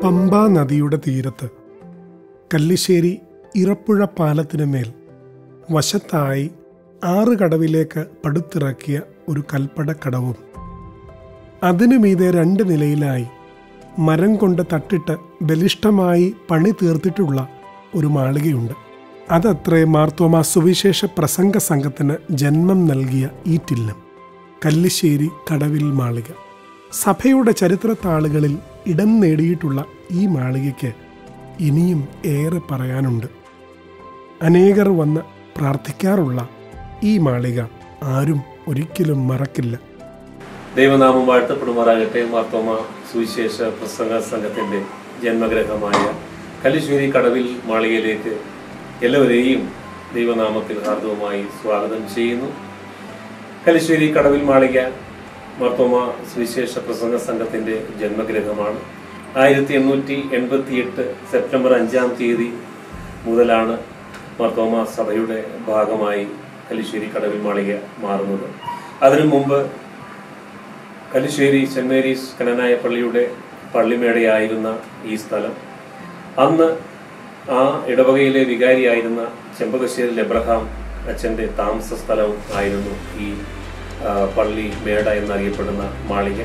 പമ്പാ നദിയുടെ തീരത്ത് കല്ലിശ്ശേരി ഇറപ്പുഴ പാലത്തിനു മേൽ വശത്തായി ആറ് കടവിലേക്ക് പടുത്തിറക്കിയ ഒരു കൽപ്പടക്കടവും അതിനു മീതെ രണ്ട് നിലയിലായി മരം കൊണ്ട് തട്ടിട്ട് ബലിഷ്ഠമായി പണി തീർത്തിട്ടുള്ള ഒരു മാളികയുണ്ട് അതത്രേ മാർത്തോമ സുവിശേഷ പ്രസംഗ സംഘത്തിന് ജന്മം നൽകിയ ഈറ്റില്ലം കല്ലിശ്ശേരി കടവിൽ മാളിക സഭയുടെ ചരിത്രത്താളുകളിൽ ഇടം നേടിയിട്ടുള്ള ഈ മാളികയ്ക്ക് ഇനിയും ഏറെ പറയാനുണ്ട് അനേകർ വന്ന് പ്രാർത്ഥിക്കാറുള്ള ഈ മാളിക ആരും ഒരിക്കലും മറക്കില്ല ദൈവനാമം വാഴ്ത്തപ്പെടുമാറാകട്ടെ മാർത്തോമ സുവിശേഷ പ്രസംഗ സംഘത്തിന്റെ ജന്മഗ്രഹമായ കല്ലിശ്ശേരി കടവിൽ മാളികയിലേക്ക് എല്ലാവരെയും ദൈവനാമത്തിൽ ഹാർദവുമായി സ്വാഗതം ചെയ്യുന്നു കല്ലിശ്ശേരി കടവിൽ മാളിക മാർത്തോമ സുവിശേഷ പ്രസംഗ സംഘത്തിന്റെ ജന്മഗ്രഹമാണ് ആയിരത്തി എണ്ണൂറ്റി എൺപത്തി എട്ട് സെപ്റ്റംബർ അഞ്ചാം തീയതി മുതലാണ് മാർത്തോമ സഭയുടെ ഭാഗമായി കല്ലിശ്ശേരി കടവിൽ മാളിക മാറുന്നത് അതിനു മുമ്പ് കല്ലിശ്ശേരി സെന്റ് മേരീസ് കനനായ പള്ളിയുടെ പള്ളിമേടയായിരുന്ന ഈ സ്ഥലം അന്ന് ആ ഇടവകയിലെ വികാരിയായിരുന്ന ചെമ്പകശ്ശേരി എബ്രഹാം അച്ഛന്റെ താമസ സ്ഥലവും ആയിരുന്നു ഈ ആ, പള്ളി മേട എന്നറിയപ്പെടുന്ന മാളിക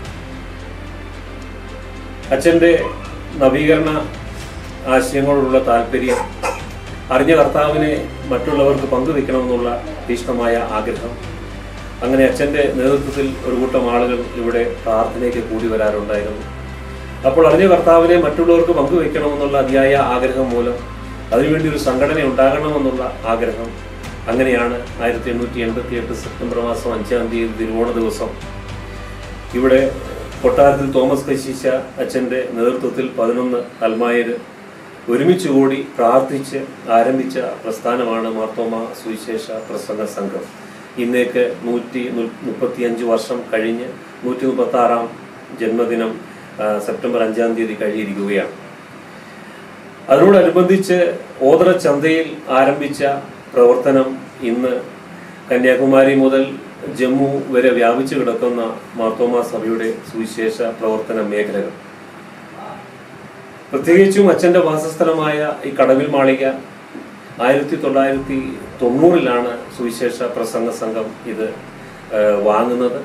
അച്ഛന്റെ നവീകരണ ആശയങ്ങളോടുള്ള താല്പര്യം അറിഞ്ഞ കർത്താവിനെ മറ്റുള്ളവർക്ക് പങ്കുവെക്കണമെന്നുള്ള തീഷ്ണമായ ആഗ്രഹം അങ്ങനെ അച്ഛന്റെ നേതൃത്വത്തിൽ ഒരു കൂട്ടം ആളുകൾ ഇവിടെ പ്രാർത്ഥനയ്ക്ക് കൂടി വരാറുണ്ടായിരുന്നു അപ്പോൾ അറിഞ്ഞ കർത്താവിനെ മറ്റുള്ളവർക്ക് പങ്കുവെക്കണമെന്നുള്ള അതിയായ ആഗ്രഹം മൂലം അതിനുവേണ്ടി ഒരു സംഘടന ഉണ്ടാകണമെന്നുള്ള ആഗ്രഹം അങ്ങനെയാണ് ആയിരത്തി എണ്ണൂറ്റി എൺപത്തി എട്ട് സെപ്റ്റംബർ മാസം അഞ്ചാം തീയതി തിരുവോണ ദിവസം ഇവിടെ കൊട്ടാരത്തിൽ തോമസ് കശീശ അച്ഛന്റെ നേതൃത്വത്തിൽ പതിനൊന്ന് അൽമായര് ഒരുമിച്ച് കൂടി പ്രാർത്ഥിച്ച് ആരംഭിച്ച പ്രസ്ഥാനമാണ് മാർത്തോമ സുവിശേഷ പ്രസംഗ സംഘം ഇന്നേക്ക് നൂറ്റി മുപ്പത്തിയഞ്ച് വർഷം കഴിഞ്ഞ് നൂറ്റി മുപ്പത്തി ആറാം ജന്മദിനം ആ, സെപ്റ്റംബർ അഞ്ചാം തീയതി കഴിയിരിക്കുകയാണ് അതിനോടനുബന്ധിച്ച് ഓതറ ചന്തയിൽ ആരംഭിച്ച പ്രവർത്തനം ഇന്ന് കന്യാകുമാരി മുതൽ ജമ്മു വരെ വ്യാപിച്ചു കിടക്കുന്ന മാർത്തോമ സഭയുടെ സുവിശേഷ പ്രവർത്തന മേഖലകൾ പ്രത്യേകിച്ചും അച്ഛന്റെ വാസസ്ഥലമായ ഈ കടവിൽ മാളിക ആയിരത്തി തൊള്ളായിരത്തി തൊണ്ണൂറിലാണ് സുവിശേഷ പ്രസംഗ സംഘം ഇത് ആ, വാങ്ങുന്നത്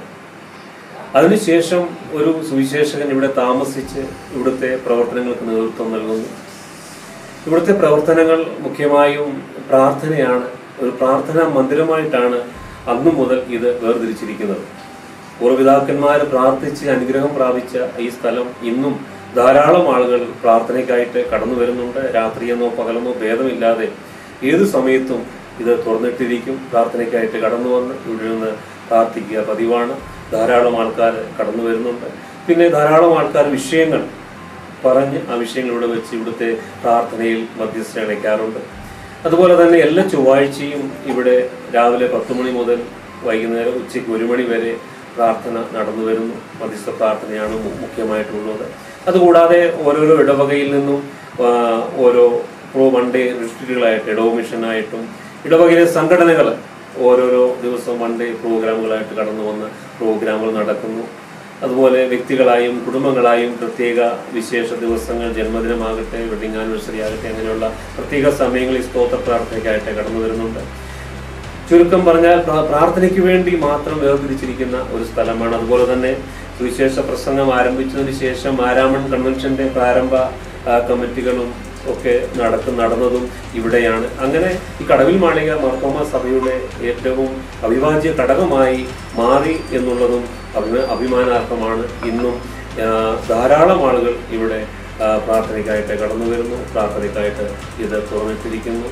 അതിനുശേഷം ഒരു സുവിശേഷകൻ ഇവിടെ താമസിച്ച് ഇവിടുത്തെ പ്രവർത്തനങ്ങൾക്ക് നേതൃത്വം നൽകുന്നു ഇവിടുത്തെ പ്രവർത്തനങ്ങൾ മുഖ്യമായും പ്രാർത്ഥനയാണ് ഒരു പ്രാർത്ഥനാ മന്ദിരമായിട്ടാണ് അന്നു മുതൽ ഇത് വേർതിരിച്ചിരിക്കുന്നത് പൂർവ്വപിതാക്കന്മാർ പ്രാർത്ഥിച്ച് അനുഗ്രഹം പ്രാപിച്ച ഈ സ്ഥലം ഇന്നും ധാരാളം ആളുകൾ പ്രാർത്ഥനയ്ക്കായിട്ട് കടന്നു വരുന്നുണ്ട് രാത്രിയെന്നോ പകലെന്നോ ഭേദമില്ലാതെ ഏതു സമയത്തും ഇത് തുറന്നിട്ടിരിക്കും പ്രാർത്ഥനയ്ക്കായിട്ട് കടന്നു വന്ന് ഇവിടെ നിന്ന് പ്രാർത്ഥിക്കുക പതിവാണ് ധാരാളം ആൾക്കാർ കടന്നു വരുന്നുണ്ട് പിന്നെ ധാരാളം ആൾക്കാർ വിഷയങ്ങൾ പറഞ്ഞ് ആ വിഷയങ്ങൾ ഇവിടെ വെച്ച് ഇവിടുത്തെ പ്രാർത്ഥനയിൽ മധ്യസ്ഥ അണയ്ക്കാറുണ്ട് അതുപോലെ തന്നെ എല്ലാ ചൊവ്വാഴ്ചയും ഇവിടെ രാവിലെ പത്ത് മണി മുതൽ വൈകുന്നേരം ഉച്ചയ്ക്ക് ഒരു മണി വരെ പ്രാർത്ഥന നടന്നു വരുന്നു മധ്യസ്ഥ പ്രാർത്ഥനയാണ് മു- മുഖ്യമായിട്ടുള്ളത് അതുകൂടാതെ ഓരോരോ ഇടവകയിൽ നിന്നും ആ, ഓരോ പ്രോ വൺ ഡേ റിട്രീറ്റുകളായിട്ട് ഇടവ മിഷനായിട്ടും ഇടവകയിലെ സംഘടനകൾ ഓരോരോ ദിവസം വൺ ഡേ പ്രോഗ്രാമുകളായിട്ട് കടന്നു വന്ന് പ്രോഗ്രാമുകൾ നടക്കുന്നു അതുപോലെ വ്യക്തികളായും കുടുംബങ്ങളായും പ്രത്യേക വിശേഷ ദിവസങ്ങൾ ജന്മദിനമാകട്ടെ വെഡിങ് ആനിവേഴ്സറി ആകട്ടെ അങ്ങനെയുള്ള പ്രത്യേക സമയങ്ങളിൽ സ്തോത്ര പ്രാർത്ഥനയ്ക്കായിട്ട് കടന്നു വരുന്നുണ്ട് ചുരുക്കം പറഞ്ഞാൽ പ്രാ- പ്രാർത്ഥനയ്ക്ക് വേണ്ടി മാത്രം വേർതിരിച്ചിരിക്കുന്ന ഒരു സ്ഥലമാണ് അതുപോലെ തന്നെ സുവിശേഷ പ്രസംഗം ആരംഭിച്ചതിന് ശേഷം ആരാമൺ കൺവെൻഷന്റെ പ്രാരംഭ ആ, കമ്മിറ്റികളും ഒക്കെ നടക്കും നടന്നതും ഇവിടെയാണ് അങ്ങനെ ഈ കടവിൽ മാളിക മാർത്തോമ സഭയുടെ ഏറ്റവും അവിഭാജ്യ ഘടകമായി മാറി എന്നുള്ളതും അഭിമാ അഭിമാനാർഹമാണ് ഇന്നും ആ, ധാരാളം ആളുകൾ ഇവിടെ ആ, പ്രാർത്ഥനയ്ക്കായിട്ട് കടന്നു വരുന്നു പ്രാർത്ഥനയ്ക്കായിട്ട് ഇത് തുറന്നിട്ടിരിക്കുന്നു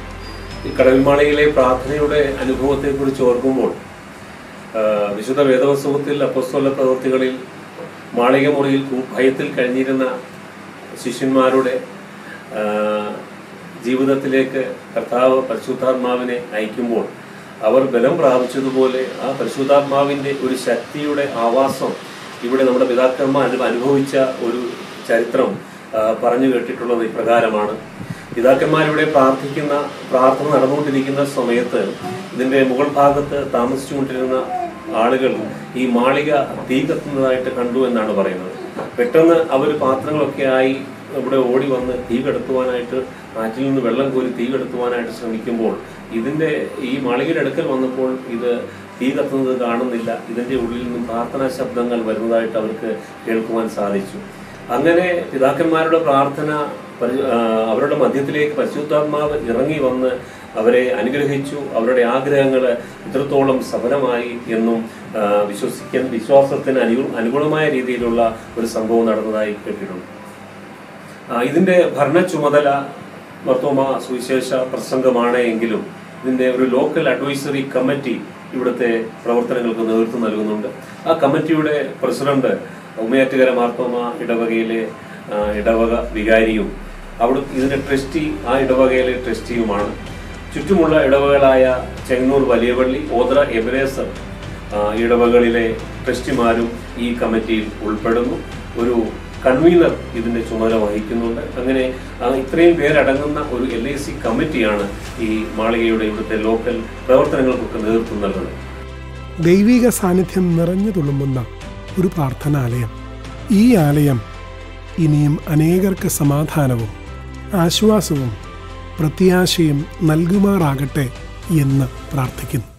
ഈ കടൽമാളയിലെ പ്രാർത്ഥനയുടെ അനുഭവത്തെക്കുറിച്ച് ഓർക്കുമ്പോൾ ആ, വിശുദ്ധ വേദവസ്തുവത്തിൽ അപ്പസ്തോല പ്രവൃത്തികളിൽ മാളിക മുറിയിൽ കു- ഭയത്തിൽ കഴിഞ്ഞിരുന്ന ശിഷ്യന്മാരുടെ ആ, ജീവിതത്തിലേക്ക് കർത്താവ് പരിശുദ്ധാത്മാവിനെ അയക്കുമ്പോൾ അവർ ബലം പ്രാപിച്ചതുപോലെ ആ പരിശുദ്ധാത്മാവിന്റെ ഒരു ശക്തിയുടെ ആവാസം ഇവിടെ നമ്മുടെ പിതാക്കന്മാർ അനുഭവിച്ച ഒരു ചരിത്രം ആ, പറഞ്ഞു കേട്ടിട്ടുള്ളത് ഇപ്രകാരമാണ് പിതാക്കന്മാരിവിടെ പ്രാർത്ഥിക്കുന്ന പ്രാർത്ഥന നടന്നുകൊണ്ടിരിക്കുന്ന സമയത്ത് ഇതിന്റെ മുകൾ ഭാഗത്ത് താമസിച്ചുകൊണ്ടിരുന്ന ആളുകൾ ഈ മാളിക തീ കത്തുന്നതായിട്ട് കണ്ടു എന്നാണ് പറയുന്നത് പെട്ടെന്ന് അവർ പാത്രങ്ങളൊക്കെ ആയി ഇവിടെ ഓടി വന്ന് തീ കെടുത്തുവാനായിട്ട് ആറ്റിൽ നിന്ന് വെള്ളം കോരി തീ കെടുത്തുവാനായിട്ട് ശ്രമിക്കുമ്പോൾ ഇതിന്റെ ഈ മാളികയുടെ അടുക്കൽ വന്നപ്പോൾ ഇത് തീ കത്തുന്നത് കാണുന്നില്ല ഇതിന്റെ ഉള്ളിൽ നിന്നും പ്രാർത്ഥനാ ശബ്ദങ്ങൾ വരുന്നതായിട്ട് അവർക്ക് കേൾക്കുവാൻ സാധിച്ചു അങ്ങനെ പിതാക്കന്മാരുടെ പ്രാർത്ഥന പരി- ആ, അവരുടെ മധ്യത്തിലേക്ക് പരിശുദ്ധാത്മാവ് ഇറങ്ങി വന്ന് അവരെ അനുഗ്രഹിച്ചു അവരുടെ ആഗ്രഹങ്ങൾ ഇത്രത്തോളം സഫലമായി എന്നും ആ, വിശ്വസിക്കാൻ വിശ്വാസത്തിന് അനു അനുകൂലമായ രീതിയിലുള്ള ഒരു സംഭവം നടന്നതായി കേട്ടിട്ടുണ്ട് ആ, ഇതിന്റെ ഭരണ ചുമതല മർത്തോമ സുവിശേഷ പ്രസംഗമാണ് എങ്കിലും ഇതിന്റെ ഒരു ലോക്കൽ അഡ്വൈസറി കമ്മിറ്റി ഇവിടുത്തെ പ്രവർത്തനങ്ങൾക്ക് നേതൃത്വം നൽകുന്നുണ്ട് ആ കമ്മിറ്റിയുടെ പ്രസിഡന്റ് ഉമയാറ്റുകര മാർത്തോമ ഇടവകയിലെ ആ, ഇടവക വികാരിയും അവിടെ ഇതിന്റെ ട്രസ്റ്റി ആ ഇടവകയിലെ ട്രസ്റ്റിയുമാണ് ചുറ്റുമുള്ള ഇടവകളായ ചെങ്ങന്നൂർ വലിയപള്ളി ഓദ്ര എബരേസർ ആ, ഇടവകളിലെ ട്രസ്റ്റിമാരും ഈ കമ്മിറ്റിയിൽ ഉൾപ്പെടുന്നു ഒരു കൺവീനർ ഇതിന്റെ ചുമതല വഹിക്കുന്നുണ്ട് അങ്ങനെ ആ, ഇത്രയും പേരടങ്ങുന്ന ഒരു എൽ ഐ സി കമ്മിറ്റിയാണ് ഈ മാളികയുടെ ഇവിടുത്തെ ലോക്കൽ പ്രവർത്തനങ്ങൾക്കൊക്കെ നേതൃത്വം നൽകുന്നത് ദൈവിക സാന്നിധ്യം നിറഞ്ഞു തുളുമ്പുന്ന ഒരു പ്രാർത്ഥനാലയം ഈ ആലയം ഇനിയും അനേകർക്ക് സമാധാനവും ആശ്വാസവും പ്രത്യാശയും നൽകുമാറാകട്ടെ എന്ന് പ്രാർത്ഥിക്കുന്നു